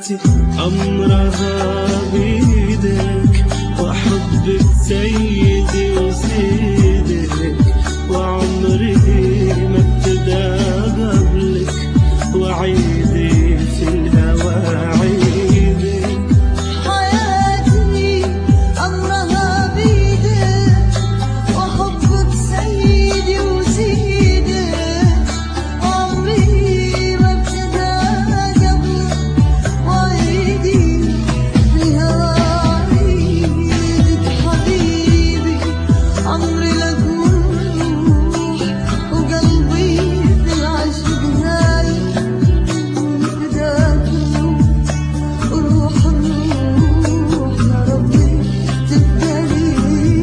حياتي أمرها بيدك وأحبك سيدي وسيدك وعمري ما ابتدى قبلك وعيدي في الهوى عيدك حياتي أمرها بيدك وحبك سيدي وسيدك عمري ما ابتدى قبلك وعيدي فيها عيدك حبيبي عمري لك روح وقلبي في العشق هاي فداك روح الروح يا ربي تبقى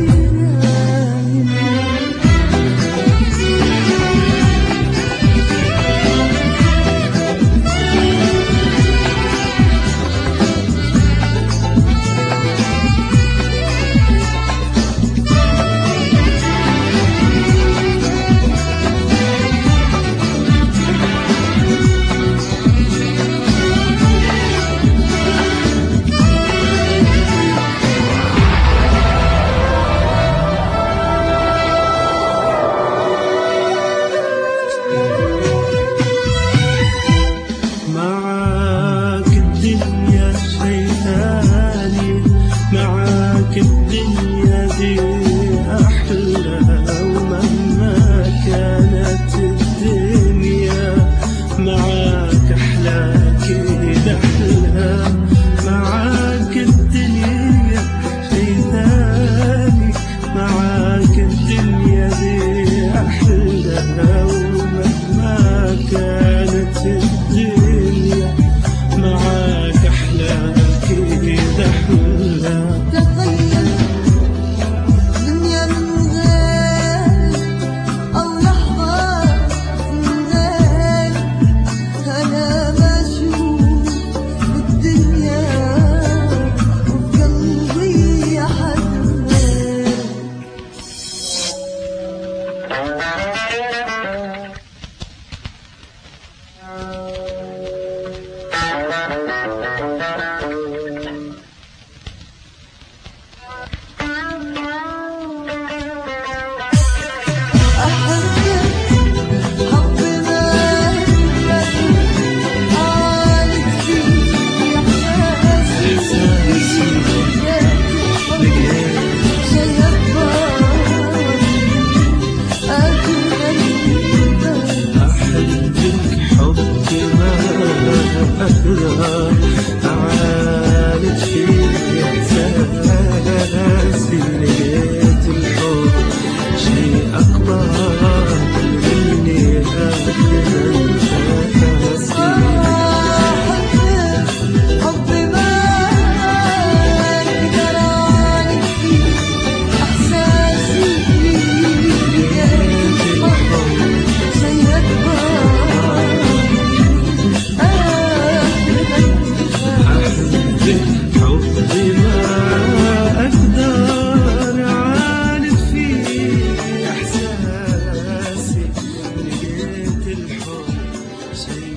معاك الدنيا شي ثاني معاك الدنيا دي أحلى ومهما كانت الدنيا معاك أحلى كيد أحلى معاك الدنيا شي ثاني معاك الدنيا دي أحلى ومهما كانت الدنيا معاك أحلى كيد أحلى تخيل دنيا من غير أو لحظة من غير أنا بشوف الدنيا وقلبي حد غير أحبك حب ما عالج فيه إحساسي شي أكبر أكبر أحبك حب ما أقدر أعالج فيه إحساسي لقيت الحب شيء أكبر مني أقدر أنسى حب ما أقدر أعالج فيه إحساسي شي أكبر أحبك حب ما أقدر أعالج فيه إحساسي لقيت الحب شيء